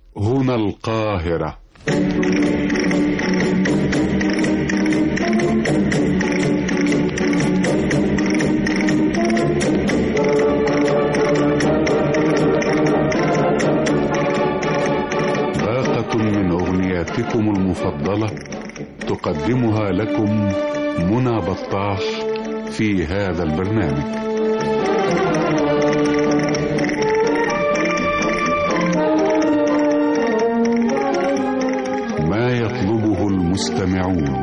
هنا القاهرة باقة من أغنياتكم المفضلة تقدمها لكم منى بطاح في هذا البرنامج ما يطلبه المستمعون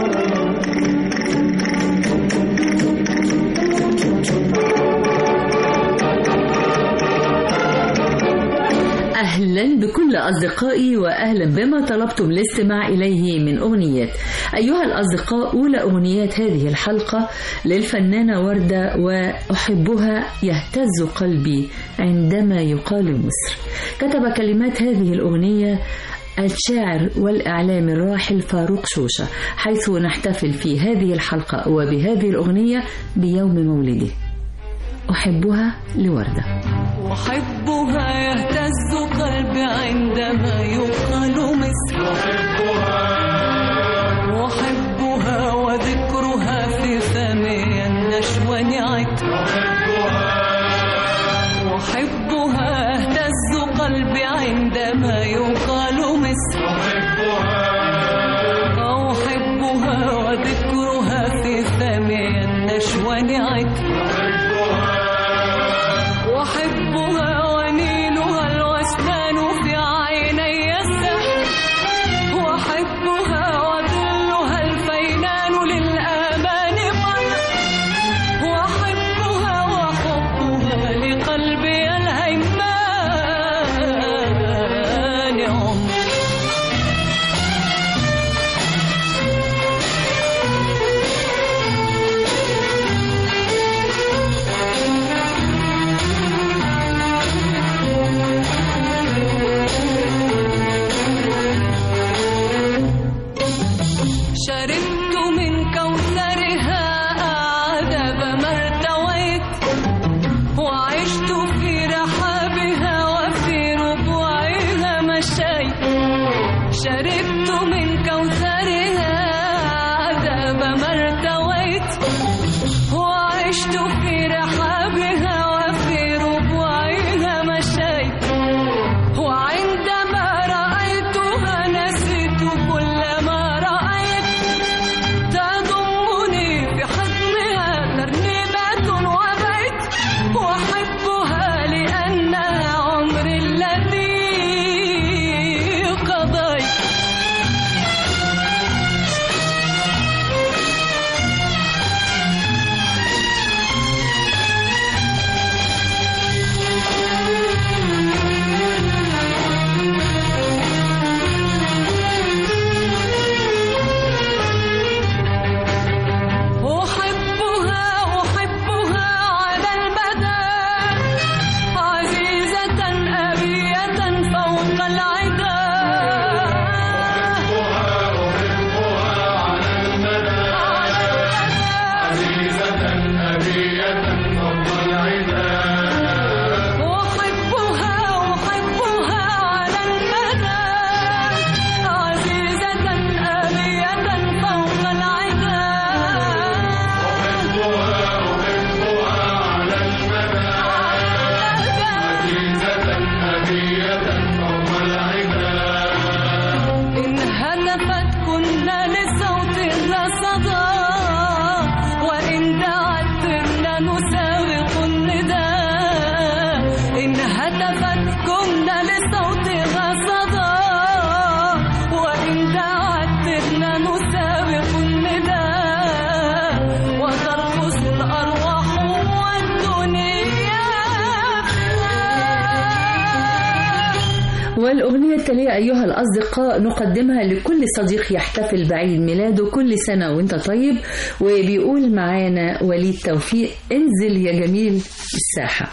أهلا بكل أصدقائي وأهلا بما طلبتم الاستماع إليه من أغنيات أيها الأصدقاء أولى أغنيات هذه الحلقة للفنانة وردة وأحبها يهتز قلبي عندما يقال مصر كتب كلمات هذه الأغنية الشاعر والإعلام الراحل فاروق شوشة حيث نحتفل في هذه الحلقة وبهذه الأغنية بيوم مولده أحبها لوردة أحبها يهتز قلبي عندما يقال مصر أحبها وذكرها في فمي النشوى نعت أحبها يهتز قلبي عندما يقال مصر أحبها وذكرها في فمي النشوى نعت وأحبها ونيلها الوسنان في عيني السحر وأحبها وظلها الفينان للآمان قدر وأحبها وحبها لقلبي الهيمان عمر شربت من كوثرها أعذب ما ارتويت وعشت في رحابها وفي ربوعها مشيت شربت من كوثرها أعذب ما ارتويت وعشت في رحابها وفي ربوعها مشيت وعندما رأيتها نسيت كل ما رأيت تضمني في حضنها ترنيمة وبيت وأحبها لأنها عمري الذي قضيت أحبها أحبها على المدى عزيزة أبية فوق العدا أحبها أحبها على المدى عزيزة أبية فوق العدا إن هتفت كنا لصوت ذا صدى وإن دعت إنا نسابق النداء إن هتفت كنا لصوت ذا صدى وإن دعت إنا نسابق النداء وترقص الأرواح والدنيا والأغنية التالية أيها الأصدقاء نقدمها لكل صديق يحتفل بعيد ميلاده كل سنة وانت طيب وبيقول معانا وليد توفيق انزل يا جميل الساحة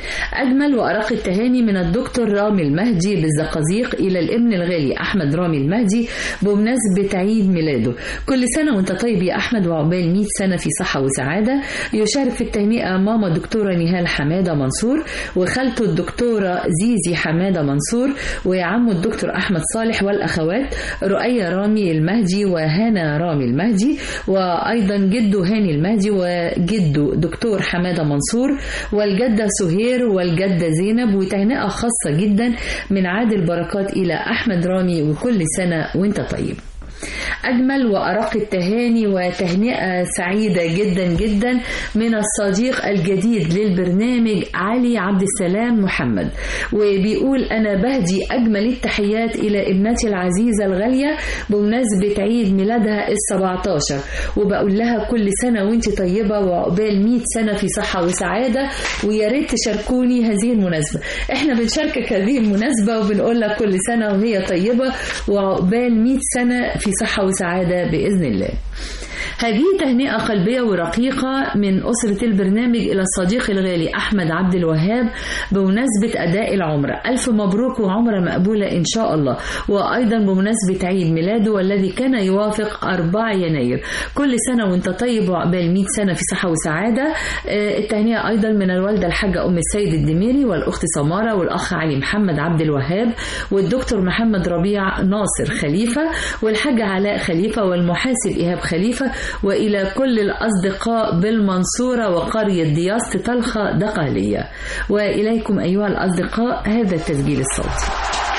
أجمل وأرق التهاني من الدكتور رامي المهدي بالزقازيق إلى الابن الغالي أحمد رامي المهدي بمناسبة عيد ميلاده كل سنة وأنت طيب يا أحمد وعقبال 100 سنة في صحة وسعادة يشارك في التهنئة ماما الدكتورة نهال حمادة منصور وخالته الدكتورة زيزي حمادة منصور وعمه الدكتور أحمد صالح والأخوات رؤية رامي المهدي وهنا رامي المهدي وأيضا جده هاني المهدي وجده دكتور حمادة منصور والجدة سهير والجدة زينب وتهنئة خاصة جدا من عادل بركات إلى أحمد رامي وكل سنة وانت طيب أجمل وأرق التهاني وتهنئة سعيدة جدا جدا من الصديق الجديد للبرنامج علي عبد السلام محمد وبيقول أنا بهدي أجمل التحيات إلى ابنتي العزيزة الغالية بمناسبة عيد ميلادها ال 17 وبقول لها كل سنة وانت طيبة وعقبال 100 سنة في صحة وسعادة ويا ريت تشاركوني هذه المناسبة احنا بنشاركك هذه المناسبة وبنقول لك كل سنة وهي طيبة وعقبال 100 سنة في صحة وسعادة بإذن الله هذه تهنئة قلبية ورقيقة من أسرة البرنامج إلى الصديق الغالي أحمد عبد الوهاب بمناسبة أداء العمرة ألف مبروك وعمرة مقبولة إن شاء الله وأيضا بمناسبة عيد ميلاده والذي كان يوافق 4 يناير كل سنة وانت طيب وعقبال 100 سنة في صحة وسعادة آه، التهنئة أيضا من الوالدة الحاجة أم السيد الدميري والأخت سمارة والأخ علي محمد عبد الوهاب والدكتور محمد ربيع ناصر خليفة والحاجة علاء خليفة والمحاسب إيهاب خليفة وإلى كل الأصدقاء بالمنصورة وقرية دياسة طلخة دقهلية وإليكم أيها الأصدقاء هذا التسجيل الصوتي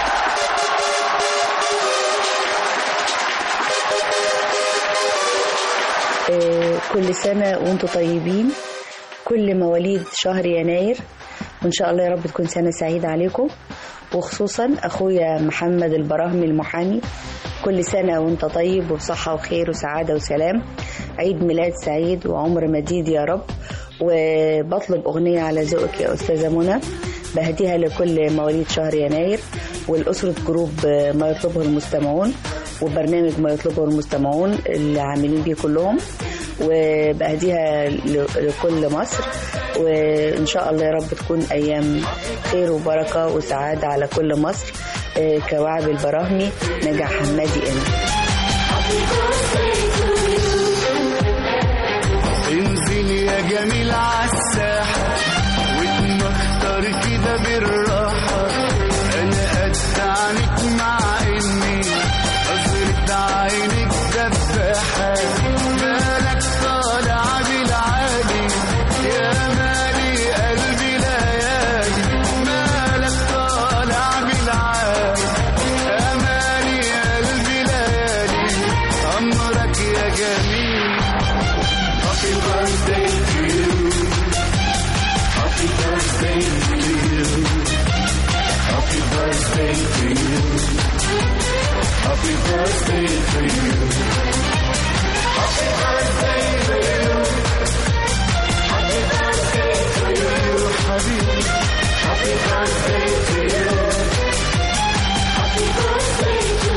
آه، كل سنة وانتم طيبين كل مواليد شهر يناير وان شاء الله يا رب تكون سنة سعيدة عليكم وخصوصا اخويا محمد البراهمي المحامي كل سنة وانت طيب وبصحة وخير وسعادة وسلام عيد ميلاد سعيد وعمر مديد يا رب وبطلب أغنية على ذوقك يا أستاذة منى بهديها لكل مواليد شهر يناير والأسرة جروب ما يطلبه المستمعون وبرنامج ما يطلبه المستمعون اللي عاملين بيه كلهم وبهديها ل- لكل مصر وإن شاء الله يا رب تكون أيام خير وبركة وسعادة على كل مصر آه، كوعب البراهمي نجاح حمادي إنا انزل يا جميل عالساحة واتمختر كده بالراحة أنا قد عنك مع إني نظرة عينك دباحة بالك طالع بالعالي يا مالي قلبي ليالي مالك طالع بالعالي يا مالي قلبي ليالي أمرك يا جميل Happy birthday to you. Happy birthday to you. Happy birthday to you. Happy birthday to you. Happy birthday to you. Happy birthday to you, حبيبي. Happy birthday to you. Happy birthday to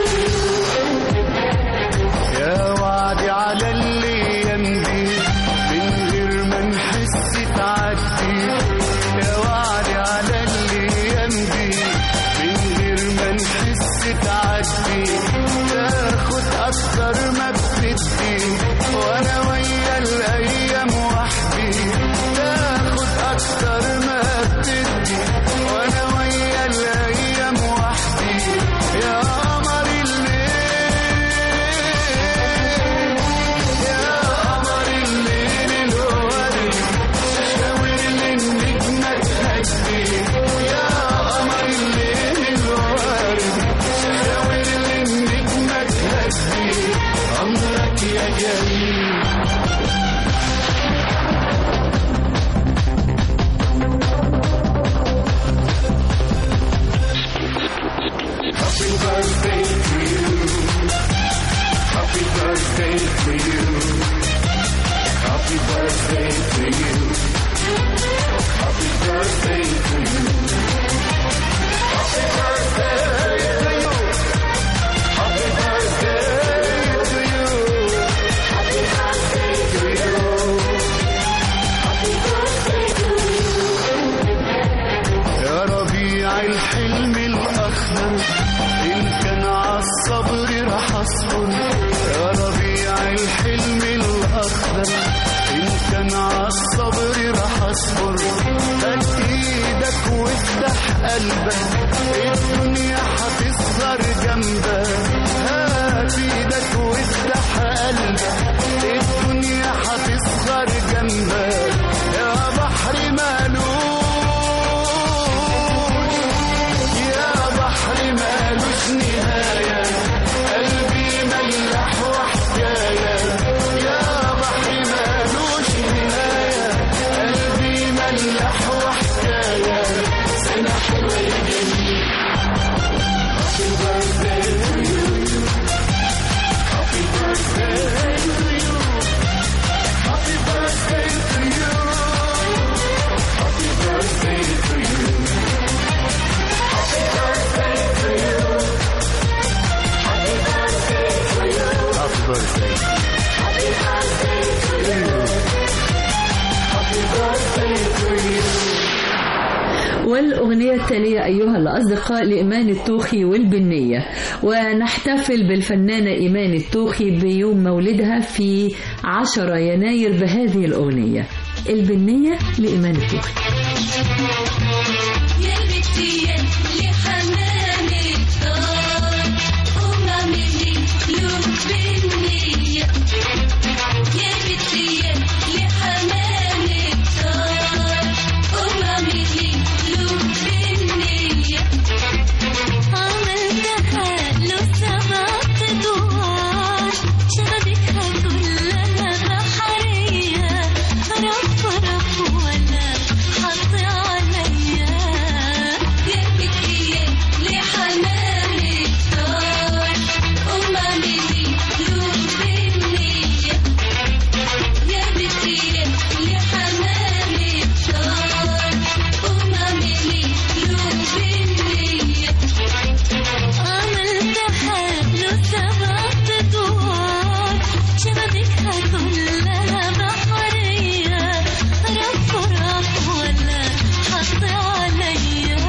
you. يا وعدي على الايام دي من غير ما نحس تعدي يا وعدي على الايام دي من غير ما نحس تعدي تاخد اكتر ما بتدي وانا ويا الايام وحدي تاخد اكتر ما بتدي وانا ويا الايام وحدي يا قمر الليل يا قمر الليل الورد شاور للنجمة تهدي يا قمر الليل الورد شاور للنجمة قلبك الدنيا هتصغر جنبك هات ايدك وافتح قلبك الدنيا هتصغر جنبك يا بحر مالوش يا بحر مالوش نهاية قلبي ملح وحكاية يا بحر مالوش نهاية قلبي ملح وحكاية سنة حلوة يجيني Happy birthday to you Happy birthday to you Happy birthday to you Happy birthday to you Happy birthday to you Happy birthday to you Happy birthday Happy birthday to you Happy birthday to you والأغنية التالية أيها الأصدقاء لإيمان التوخي والبنية ونحتفل بالفنانة إيمان التوخي بيوم مولدها في 10 يناير بهذه الأغنية البنية لإيمان التوخي يا بنتي يا حمام الدار قوم اعملي له بالنية يا بنتي يا حمام الدار قوم اعملي له بالنية عملتها له سبع ادوار شبابيكها كلها بحرية رف رف ولا حط عليا يا بكي لحمام الدار قوم اعملي له بالنية يا بكي لحمام الدار قوم اعملي له بالنية عملتها له سبع ادوار شبابيكها كلها بحرية رف رف ولا حط عليا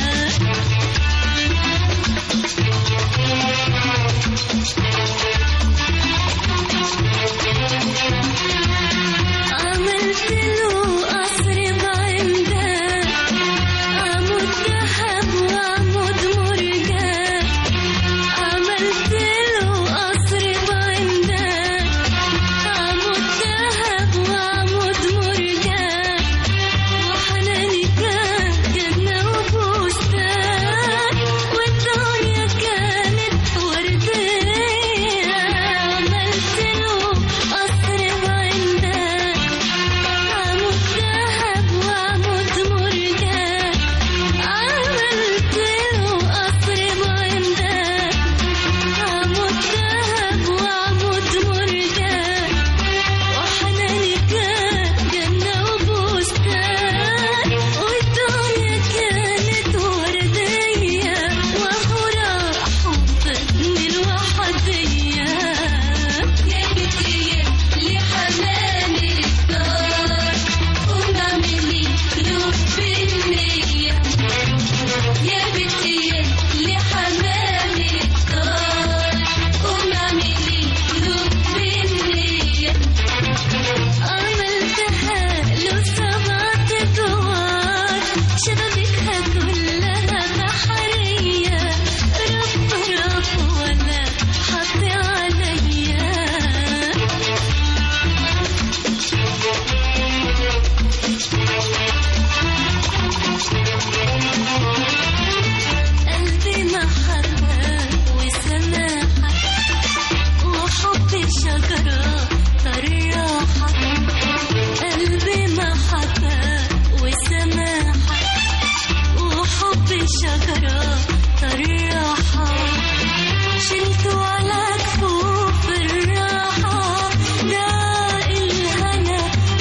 عملت له قصر بعمدان عمود ذهب وعمود مرجان عملت له قصر بعمدان عمود ذهب وعمود مرجان وحناني كان جنة وبستان والدنيا كانت وردية عملت له قصر بعمدان عمود ذهب وعمود مرجان عملت له قصر بعمدان عمود ذهب وعمود مرجان وحناني كان جنة وبستان والدنيا كانت وردية وهو راح وفاتني الوحدية يا بنتي لحمام الدار قوم اعملي له بالنية يا بنتي لحمام الدار قوم اعملي له بالنية عملتها له سبع ادوار شبابيكها كلها بحرية رف رف ولا حط عليا قلبي محبة وسماحة وحب شجرة طريحة قلبي محبة وسماحة وحب شجرة طريحة شلته على كفوف الراحة داء الهنا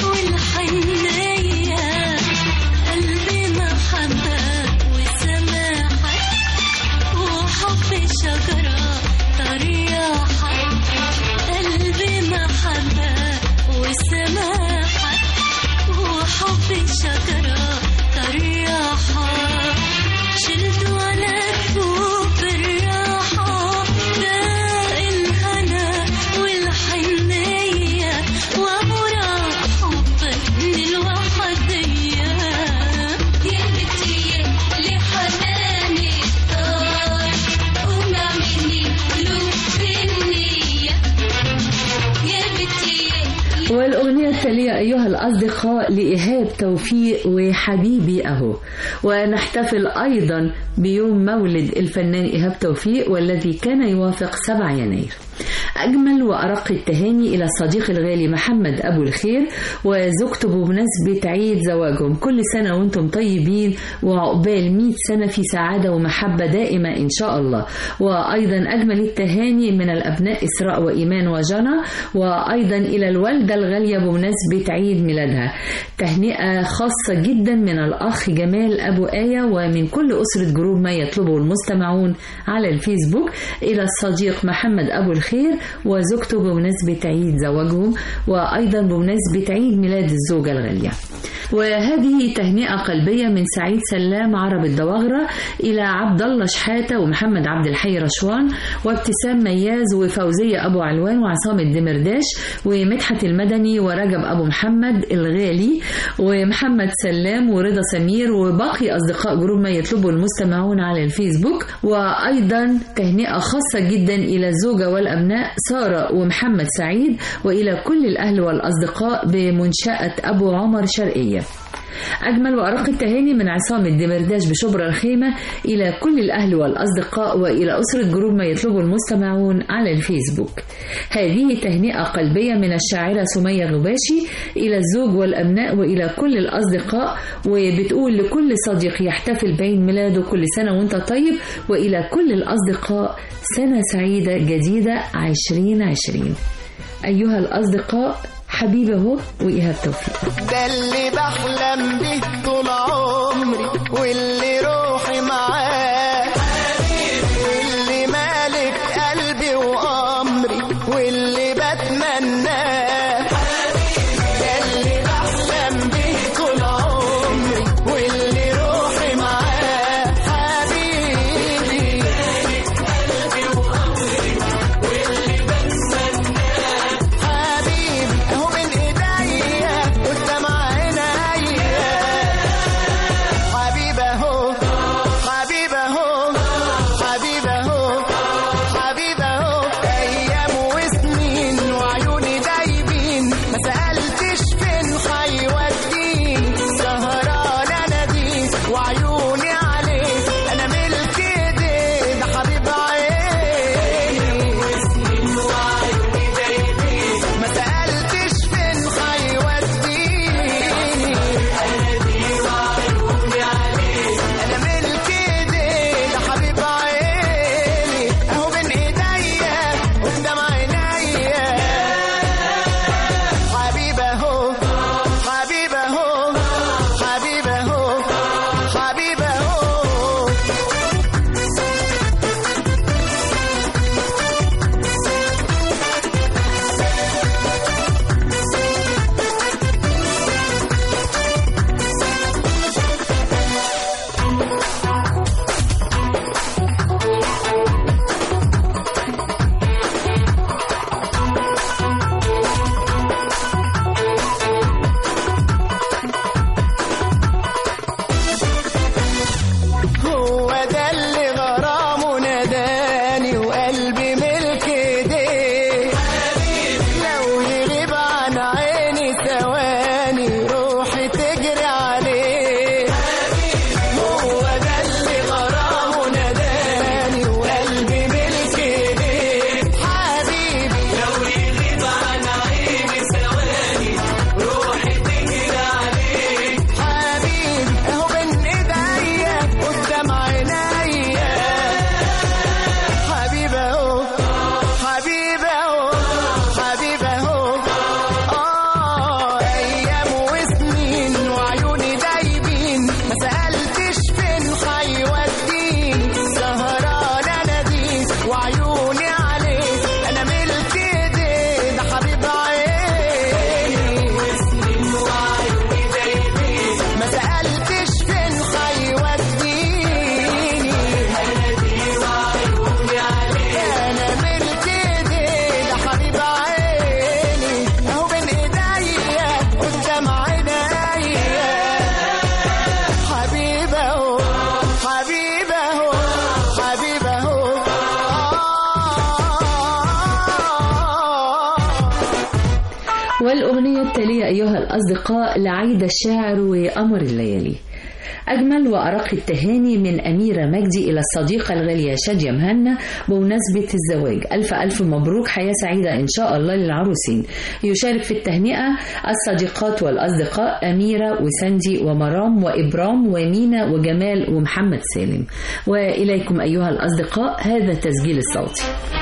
والحنية قلبي محبة وسماحة وحب شجرة طريحة قلبي محبة وسماحة وحب شجرة طريحة شلته على كفوف الراحة داء الهنا والحنية وهو راح حبك للوحدية يا بنتي لحمام الأغنية التالية أيها الأصدقاء لإيهاب توفيق وحبيبي أهو ونحتفل أيضا بيوم مولد الفنان إيهاب توفيق والذي كان يوافق 7 يناير أجمل وأرق التهاني إلى الصديق الغالي محمد أبو الخير وزوجته بمناسبة عيد زواجهم كل سنة وأنتم طيبين وعقبال 100 سنة في سعادة ومحبة دائمة إن شاء الله وأيضا أجمل التهاني من الأبناء إسراء وإيمان وجنى وأيضا إلى الوالدة الغالية بمناسبة عيد ميلادها تهنئة خاصة جدا من الأخ جمال أبو آية ومن كل أسرة جروب ما يطلبه المستمعون على الفيسبوك إلى الصديق محمد أبو الخير وزوجته بمناسبة عيد زواجهم وأيضا بمناسبة عيد ميلاد الزوجة الغالية وهذه تهنئة قلبية من سعيد سلام عرب الدواغرة إلى عبد الله شحاتة ومحمد عبد الحي رشوان وابتسام مياز وفوزية أبو علوان وعصام الدمرداش ومدحت المدني ورجب أبو محمد الغالي ومحمد سلام ورضا سمير وباقي أصدقاء جروب ما يطلبه المستمعون على الفيسبوك وأيضا تهنئة خاصة جدا إلى الزوجة والأبناء سارة ومحمد سعيد وإلى كل الأهل والأصدقاء بمنشأة أبو عمر شرقية أجمل وأرق التهاني من عصام الدمرداش بشبرا الخيمة إلى كل الأهل والأصدقاء وإلى أسرة جروب ما يطلبه المستمعون على الفيسبوك هذه تهنئة قلبية من الشاعرة سمية غباشي إلى الزوج والأبناء وإلى كل الأصدقاء وبتقول لكل صديق يحتفل بعيد ميلاده كل سنة وانت طيب وإلى كل الأصدقاء سنة سعيدة جديدة عشرين عشرين أيها الأصدقاء حبيبه وإيهاب توفيق ده اللي بحلم به طول عمري واللي روحي معاه واللي مالك قلبي وأمري واللي بتمناه ده اللي بحلم به طول عمري واللي روحي معاه حبيبي حبيبي اهو من ايديا قدام عينيا حبيبي اهو حبيبي اهو حبيبي اهو حبيبي اهو ايام وسنين والأغنية التالية أيها الأصدقاء لعيدة الشاعر وقمر الليالي أجمل وأرق التهاني من أميرة مجدي إلى الصديقة الغالية شادية مهنا بمناسبة الزواج ألف ألف مبروك حياة سعيدة إن شاء الله للعروسين يشارك في التهنئة الصديقات والأصدقاء أميرة وسندي ومرام وإبرام ومينا وجمال ومحمد سالم وإليكم أيها الأصدقاء هذا التسجيل الصوتي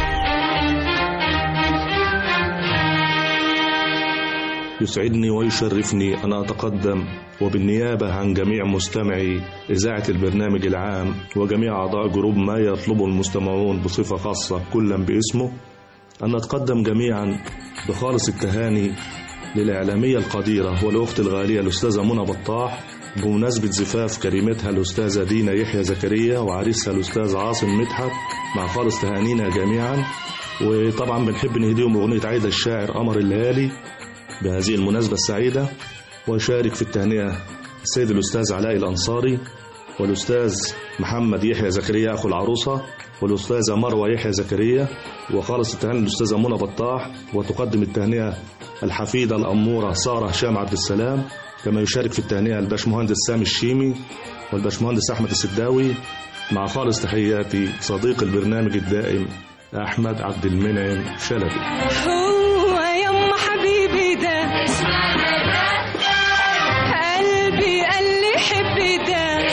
يسعدني ويشرفني أن أتقدم وبالنيابة عن جميع مستمعي إذاعة البرنامج العام وجميع أعضاء جروب ما يطلبه المستمعون بصفة خاصة كلا باسمه أن نتقدم جميعا بخالص التهاني للإعلامية القديرة والأخت الغالية الأستاذة منى بطاح بمناسبة زفاف كريمتها الأستاذة دينا يحيى زكريا وعريسها الأستاذ عاصم مدحت مع خالص تهانينا جميعا وطبعا بنحب نهديهم أغنية عايدة الشاعر قمر الليالي بهذه المناسبة السعيدة وشارك في التهنئة السيد الأستاذ علاء الأنصاري والأستاذ محمد يحيى زكريا أخو العروسة والأستاذة مروة يحيى زكريا وخالص التهاني الأستاذة منى بطاح وتقدم التهنئة الحفيدة الأمورة سارة هشام عبد السلام كما يشارك في التهنئة الباشمهندس سامي الشيمي والباشمهندس أحمد السداوي مع خالص تحياتي صديق البرنامج الدائم أحمد عبد المنعم شلبي هو يما حبيبي ده قلبي قال لي حبي ده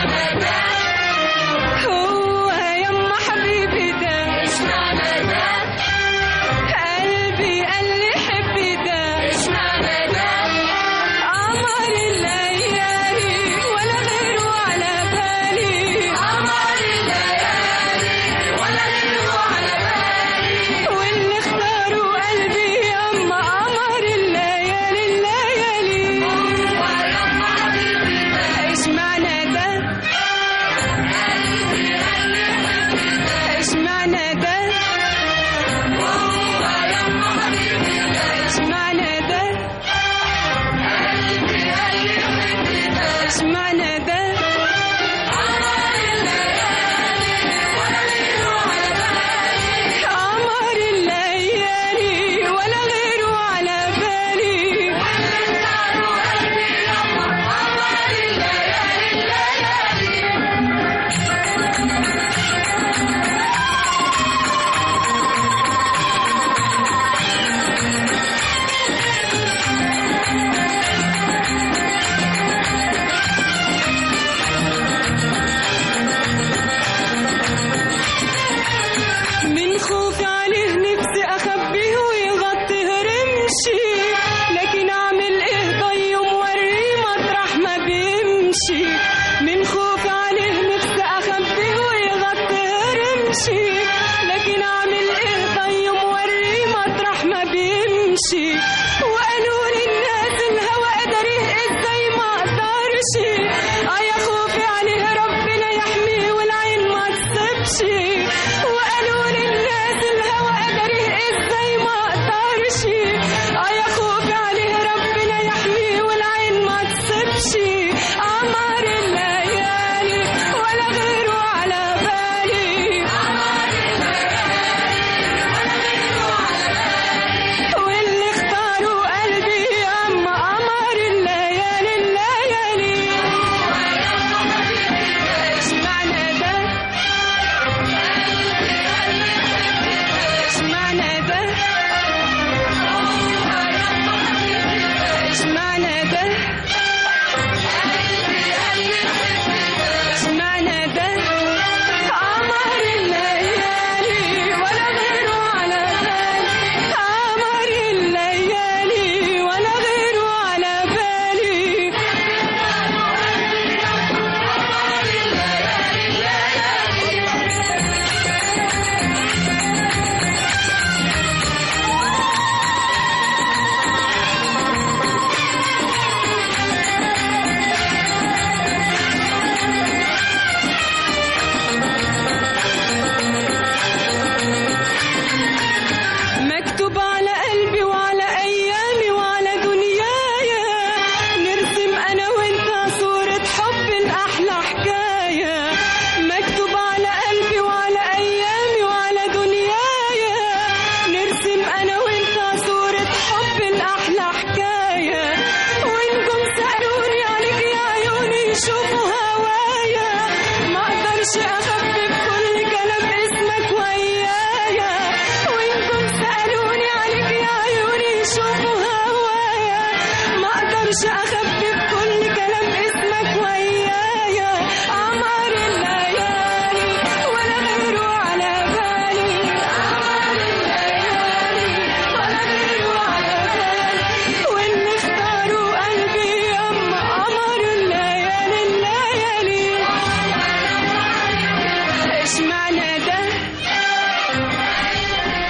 هو يما حبيبي ده قلبي قال لي حبي ده قمر الليالي ولا غيره على بالي قمر الليالي ولا غيره على بالي واللي اختاروا قلبي يما قمر الليالي الليالي ايش معنى ده ايش معنى ده ايش معنى ده ايش معنى ده قمر الليالي ولا غيره على بالي من خوفي عليه نفسي اخبيه ويغطي رمشي لكن اعمل ايه طيب وريه مطرح ما بيمشي من خوفي عليه نفسي اخبيه ويغطي رمشي لكن اعمل ايه طيب وريه مطرح ما بيمشي وقالوا لي الناس الهوى قدريه ازاي ما اقدرش اه يا خوفي عليه ربنا يحميه والعين ما تصبش وقالوا لي الناس الهوى قدريه ازاي ما اقدرش اه يا خوفي عليه ربنا يحميه والعين ما تصبش قمر الليالي ولا غيره على بالي واللي اختاروا قلبي اما قمر الليالي الليالي ايش معنى ده ايش معنى ده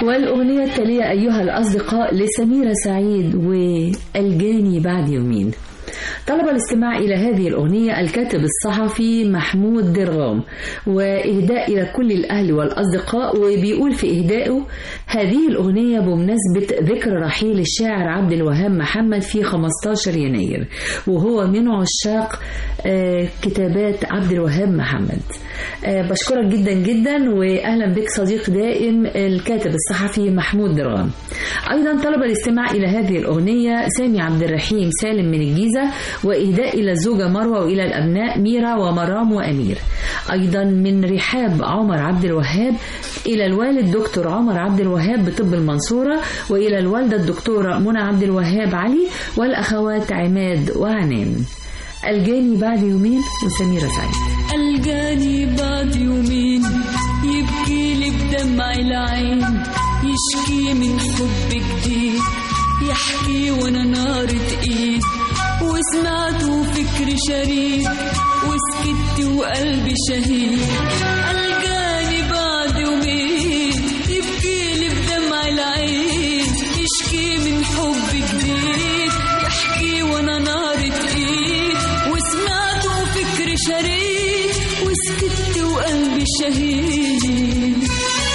والأغنية التالية أيها الأصدقاء لسميرة سعيد والجاني بعد يومين طلب الاستماع إلى هذه الأغنية الكاتب الصحفي محمود درغام وإهداء إلى كل الأهل والأصدقاء وبيقول في إهدائه هذه الأغنية بمناسبة ذكر رحيل الشاعر عبد الوهاب محمد في 15 يناير وهو من عشاق آه، كتابات عبد الوهاب محمد آه، بشكرك جدا جدا وأهلا بك صديق دائم الكاتب الصحفي محمود درغام أيضا طلب الاستماع إلى هذه الأغنية سامي عبد الرحيم سالم من الجيزة وإهداء إلى الزوجة مروة وإلى الأبناء ميرا ومرام وأمير أيضا من رحاب عمر عبد الوهاب إلى الوالد دكتور عمر عبد الوهاب بطب المنصورة وإلى الوالدة الدكتورة منى عبد الوهاب علي والأخوات عماد وعنان الجاني بعد يومين وسميرة سعيد الجاني بعد يومين يبكي لي بدمع العين يشكي من حب جديد يحكي وانا نار ايد وسمعته فكر شريد وسكت وقلبي شهيد الجاني بعد يومين يبكي لي بدمع العين يشكي من حب جديد يحكي وانا نار ايد وسمعته فكر شريد وسكت وقلبي شهيد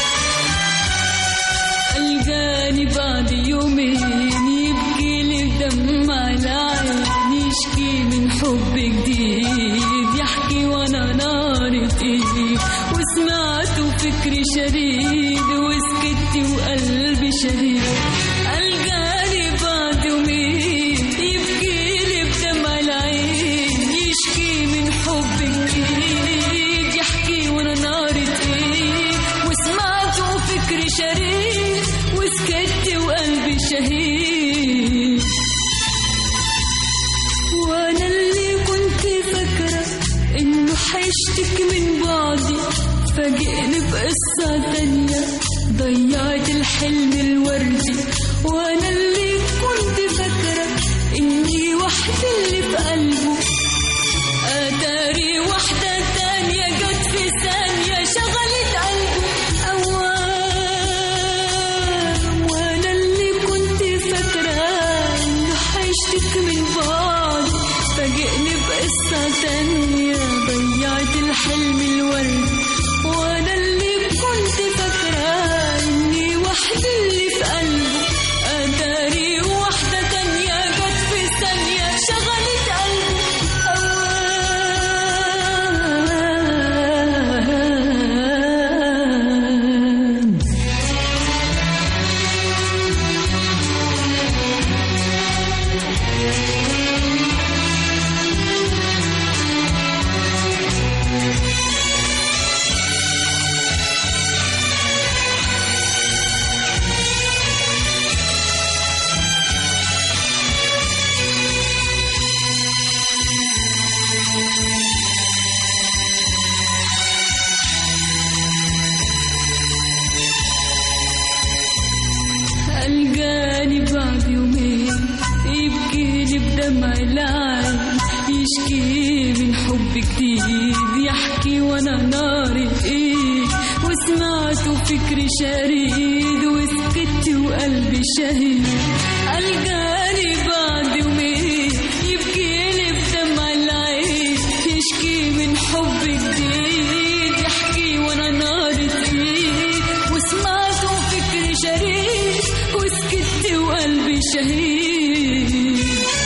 الجاني بعد يومين يبكي لي بدمع العين يشكي من حب جديد يحكي وانا نار ايد وسمعته فكري شريد وسكت وقلبي شهيد الجاني بعد يومين يبكي لي بدمع العين يشكي من حب جديد يحكي وانا نار ايد وسمعته فكري شريد وسكت وقلبي شهيد وانا اللي كنت فاكرة انه حيشتك من بعدي فاجئني بقصة تانية ضيعت الحلم الوردي وانا اللي كنت فاكرة اني وحدة اللي في قلبه اتاري واحدة تانية جت في ثانية شغلت قلبه أوام وانا اللي كنت فاكرة انه حيشتك من بعد فاجئني بقصة تانية ضيعت الحلم الورد وانا اللي كنت فاكرة اني وحدة اللي في قلبه اتاري واحدة تانية جت في ثانية شغلت قلبه أوام الجاني بعد يومين يبكي لي بدمع العين يشكي من حب جديد يحكي وانا نار الايد وسمعته فكري شريد وسكت وقلبي شهيد الجاني بعد يومين يبكي لي بدمع العين يشكي من حب جديد يحكي وانا نار الايد وسمعته فكري شريد وسكت وقلبي شهيد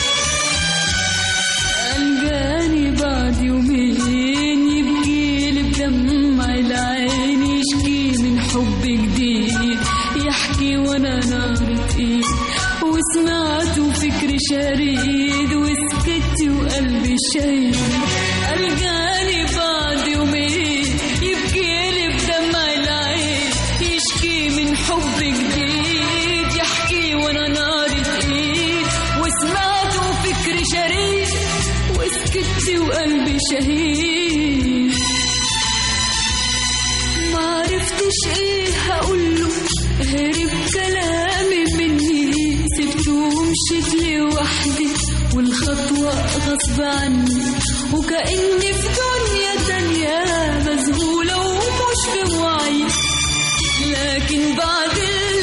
الجاني بعد يومين يبكي لي بدمع العين يشكي من حب جديد يحكي وانا نار ايد وسمعته فكري شريد وسكت وقلبي شهيد الجاني بعد يومين يبكي لي بدمع العين يشكي من حب جديد يحكي وانا نار ايد وسمعته فكري شريد وسكت وقلبي شهيد ما عرفتش ايه هقوله هرب كلامي مني سبته ومشيت لوحدي والخطوة غصب عني وكأني في دنيا تانية مذهولة ومش في وعي لكن بعد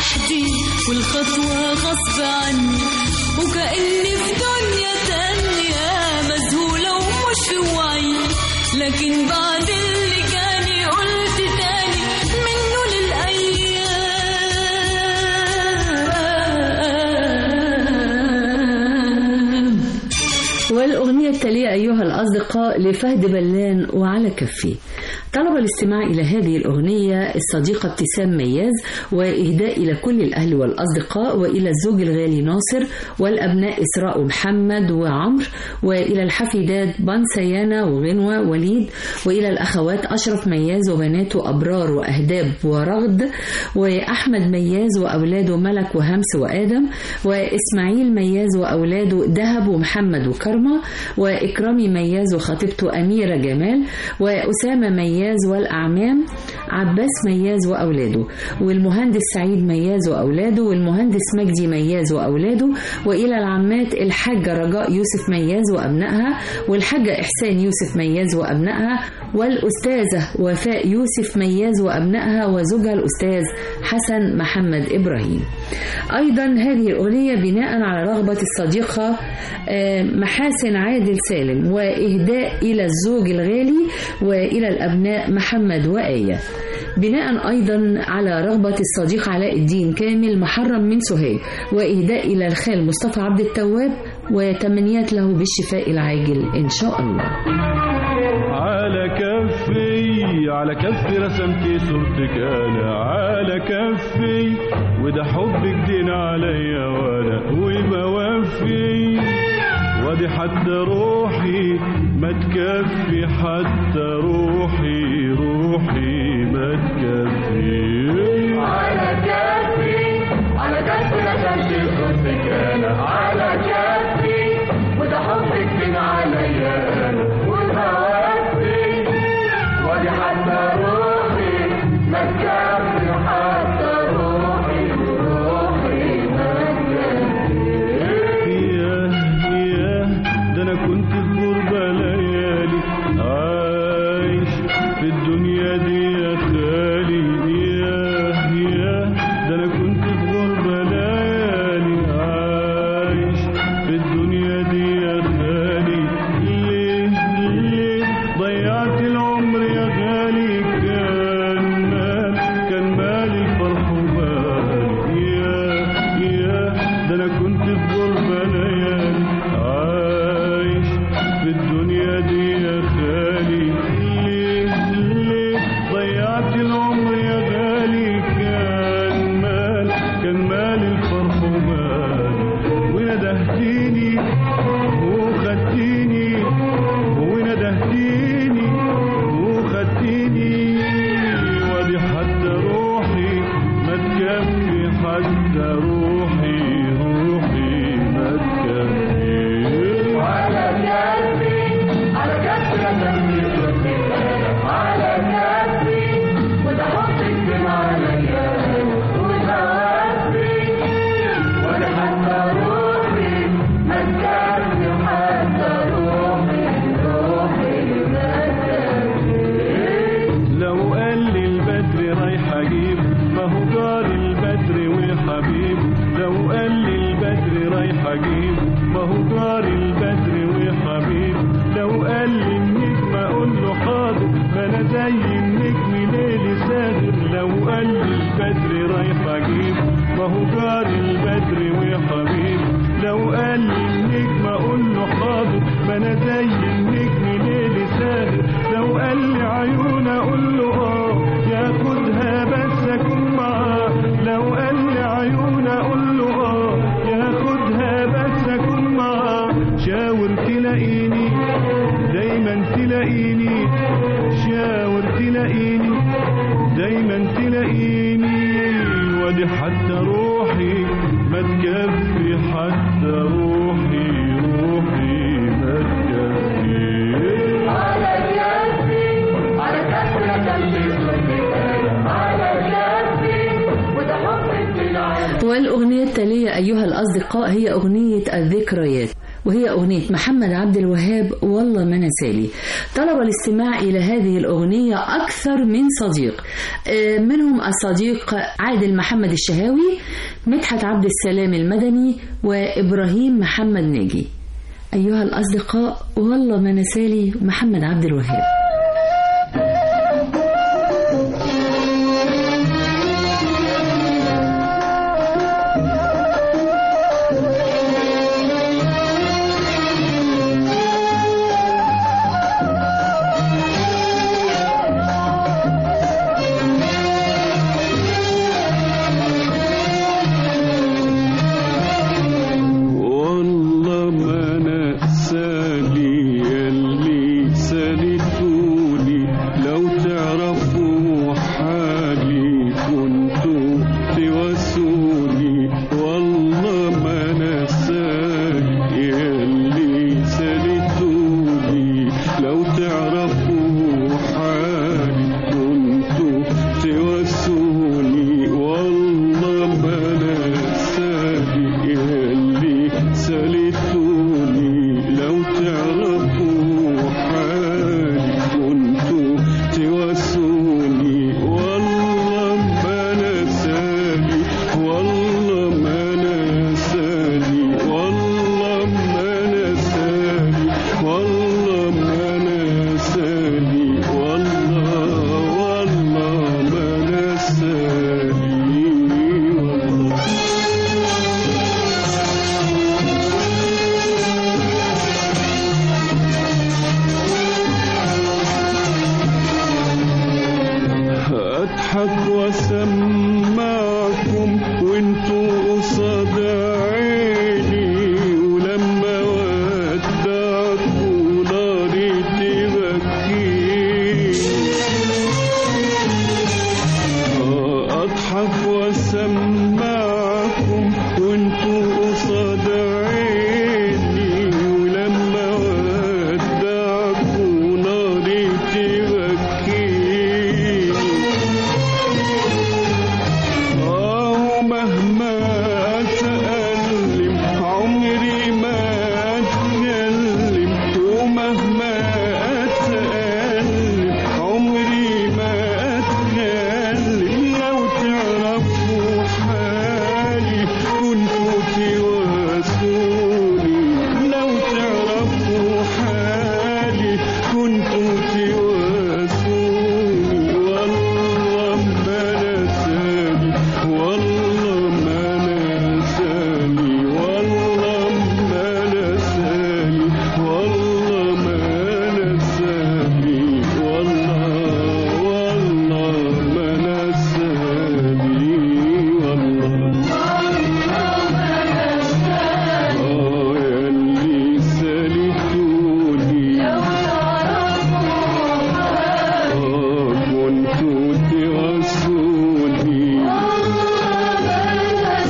لوحدي والخطوة غصب عني وكأني في دنيا تانية مذهولة ومش في وعي لكن بعد اللي جاني قلت تاني منه للأيام والأغنية التالية أيها الأصدقاء لفهد بلان وعلى كفي طلب الاستماع إلى هذه الأغنية الصديقة ابتسام مياز وإهداء إلى كل الأهل والأصدقاء وإلى الزوج الغالي ناصر والأبناء إسراء ومحمد وعمر وإلى الحفيدات بنسيانا وغنوة وليد وإلى الأخوات أشرف مياز وبناته أبرار وأهداب ورغد وأحمد مياز وأولاده ملك وهمس وآدم وإسماعيل مياز وأولاده دهب ومحمد وكرمة وإكرامي مياز وخطيبته أميرة جمال وأسامة مياز والأعمام عباس مياز وأولاده والمهندس سعيد مياز وأولاده والمهندس مجدي مياز وأولاده وإلى العمات الحاجة رجاء يوسف مياز وأبنائها والحاجة إحسان يوسف مياز وأبنائها والأستاذة وفاء يوسف مياز وأبنائها وزوجها الأستاذ حسن محمد إبراهيم أيضا هذه الأغنية بناء على رغبة الصديقة آه، محاسن عادل سالم وإهداء إلى الزوج الغالي وإلى الأبناء محمد وآية بناء أيضا على رغبة الصديق علاء الدين كامل محرم من سوهاج وإهداء إلى الخال مصطفى عبد التواب وتمنيات له بالشفاء العاجل إن شاء الله على كفي على كفي رسمتي صورتك انا على كفي وده حبك دين عليا وانا وبوفي وادي حتى روحي ما تكفي حتى روحي روحي ما تكفي على كفي على كفي رسمتي صورتك انا على كفي وده حبك دين عليا انا وبوفي وادي حتى روحي ما تكفي حتى روحي روحي ما ياه ياه ده انا كنت في غربة ليالي عايش في الدنيا دي يا خالي ياه ياه ده انا كنت في غربة ليالي عايش في الدنيا دي يا خالي ليه ليه ضيعت العمر يا غالي كان مال كان مالي الفرح ومالي ياه ياه ده انا كنت في غربة ليالي عايش في الدنيا دي يا خالي ليه ليه ضيعت العمر يا غالي كان مال كان مال الفرح ومالي وندهتيني وخدتيني وندهتيني وخدتيني وادي حتى روحي ما تكفي حتى روحي روحي ما تكفي على كفي على كفي رسمتي على كفي وده حبك من عليا وده وفي وده حتى روحي ما تكفي حتى روحي روحي ما تكفي لو قال لي البدر رايح اجيب ما هو جار البدر وحبيب لو قال لي البدر رايح اجيب ما هو جار البدر وحبيب لو قال لي النجم اقول له حاضر ما انا زي النجم ليلي سادر لو قال لي البدر رايح اجيب ما هو جار البدر وحبيب لو قال لي النجم اقول له حاضر ما انا زي النجم ليلي سادر لو قال لي عيون اقول له اه ياخدها بس اكون معاه لو قال لي عيون اقول له اه ياخدها بس اكون معاه شاور تلاقيني دايما تلاقيني شاور تلاقيني دايما تلاقيني وادي حتى روحي ما تكفي حتى روحي روحي ما تكفي على كفي على كفي على كفي وده حبك بالعين والأغنية التالية أيها الأصدقاء هي أغنية الذكريات وهي أغنية محمد عبد الوهاب والله ما نسالي طلب الاستماع إلى هذه الأغنية أكثر من صديق آه، منهم الصديق عادل محمد الشهاوي مدحت عبد السلام المدني وإبراهيم محمد ناجي أيها الأصدقاء والله ما نسالي محمد عبد الوهاب والله ما نسالي يلي سالتوني لو تعرفوا حالي كنتوا تواسوني والله ما نسالي يلي سالتوني لو تعرفوا حالي كنتوا تواسوني والله ما نسالي يلي سالتوني لو تعرفوا حالي كنتوا تواسوني والله ما نسالي والله ما نسالي والله ما نسالي والله ما نسالي والله والله ما نسالي والله اضحك واسمعكم وانتوا قصاد عيني ولما ودعكوا ناري تبكيني اضحك واسمعكم وانتوا قصاد عيني ولما ودعكوا ناري تبكيني آه مهما أتألم عمري ما أتكلم ومهما أتألم عمري ما أتكلم لو تعرفوا حالي كنتوا تواسوني لو تعرفوا حالي كنتوا تواسوني والله ما نساني والله ما نساني والله ما نساني والله ما نساني والله والله ما نساني والله آه يلي سالتوني آه كنتوا تواسوني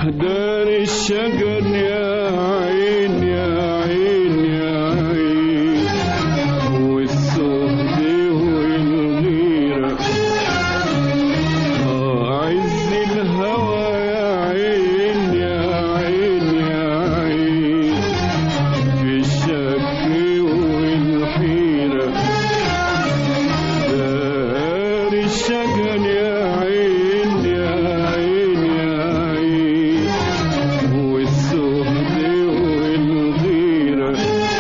دار الشجن يا عين يا عين يا عين والسهد والغيرة آه عز الهوى يا عين يا عين يا عين في الشك والحيرة دار الشجن يا عين يا عين يا عين والسهد والغيرة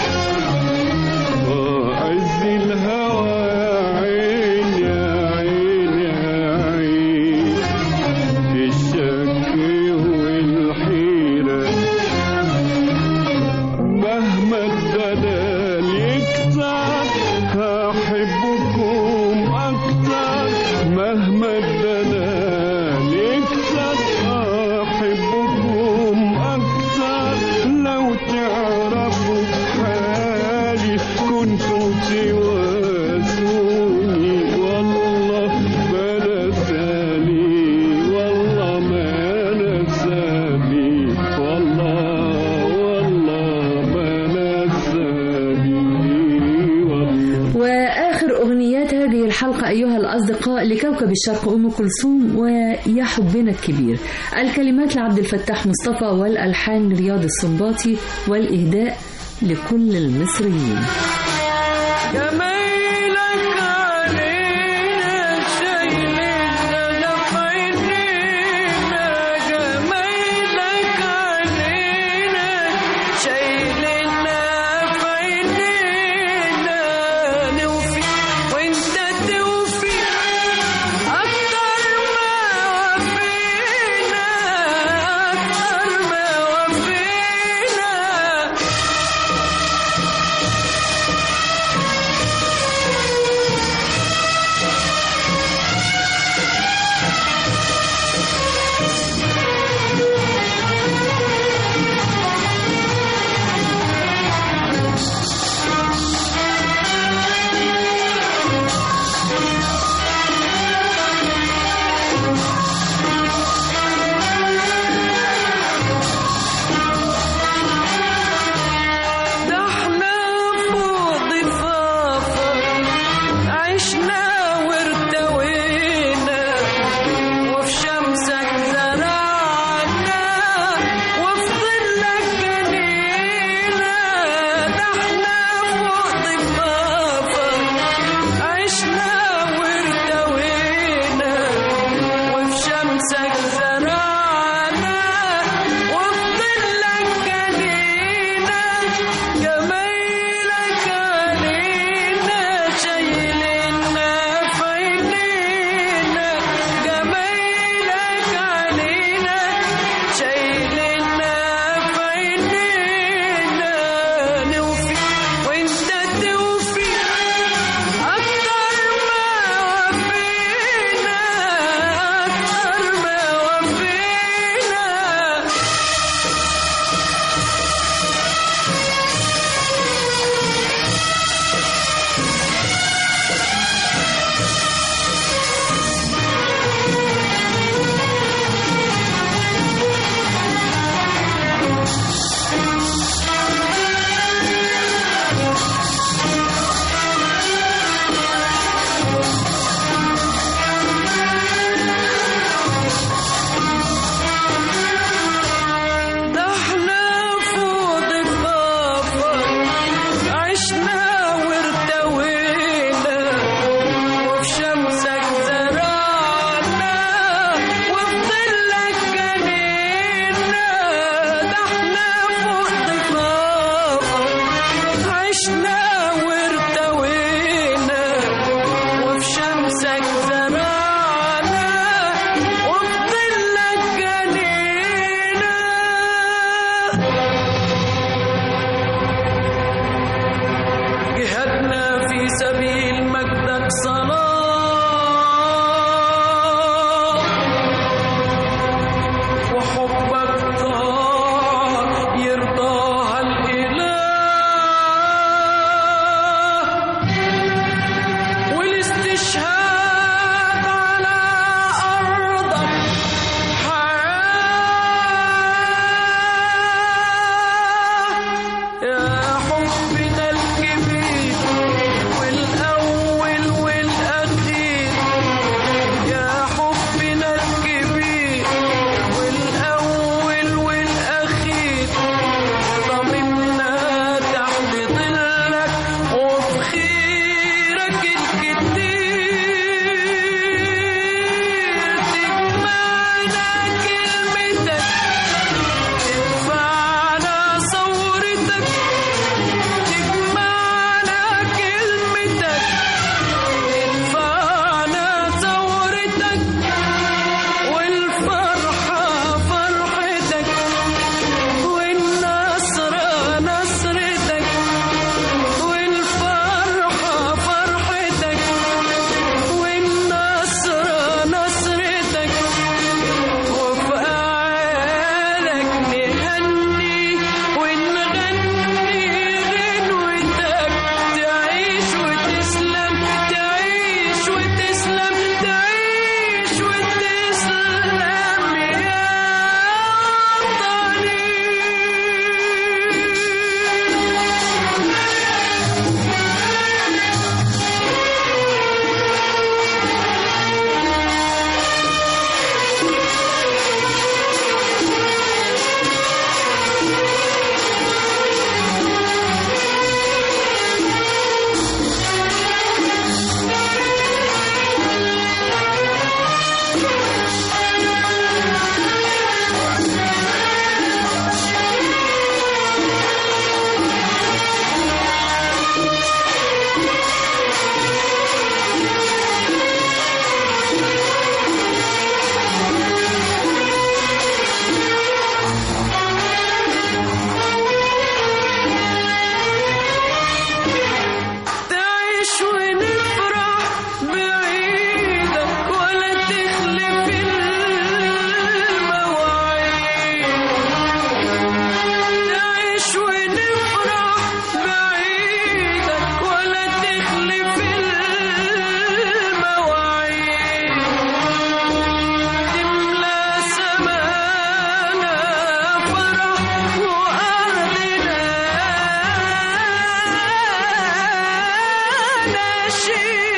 وعز الهوى يا عين يا عين يا عين في الشك والحيرة مهما الدلال يكتر هحبكم أكتر مهما الدلال يكتر أحبكم أكتر لو تعرفوا حالي كنتم تواسوني والله ما نساني والله ما نساني والله والله ما نساني والله وآخر أغنيات هذه الحلقة أيها الأصدقاء لكوكب الشرق أم كلثوم ويا حبنا الكبير الكلمات لعبد الفتاح مصطفى والألحان لرياض السنباطي والإهداء لكل المصريين جميلك علينا شايلنا لفينا جميلك علينا شايلنا فينا نوفي وانت توفي اكتر ما وفينا اكتر ما وفينا ماشي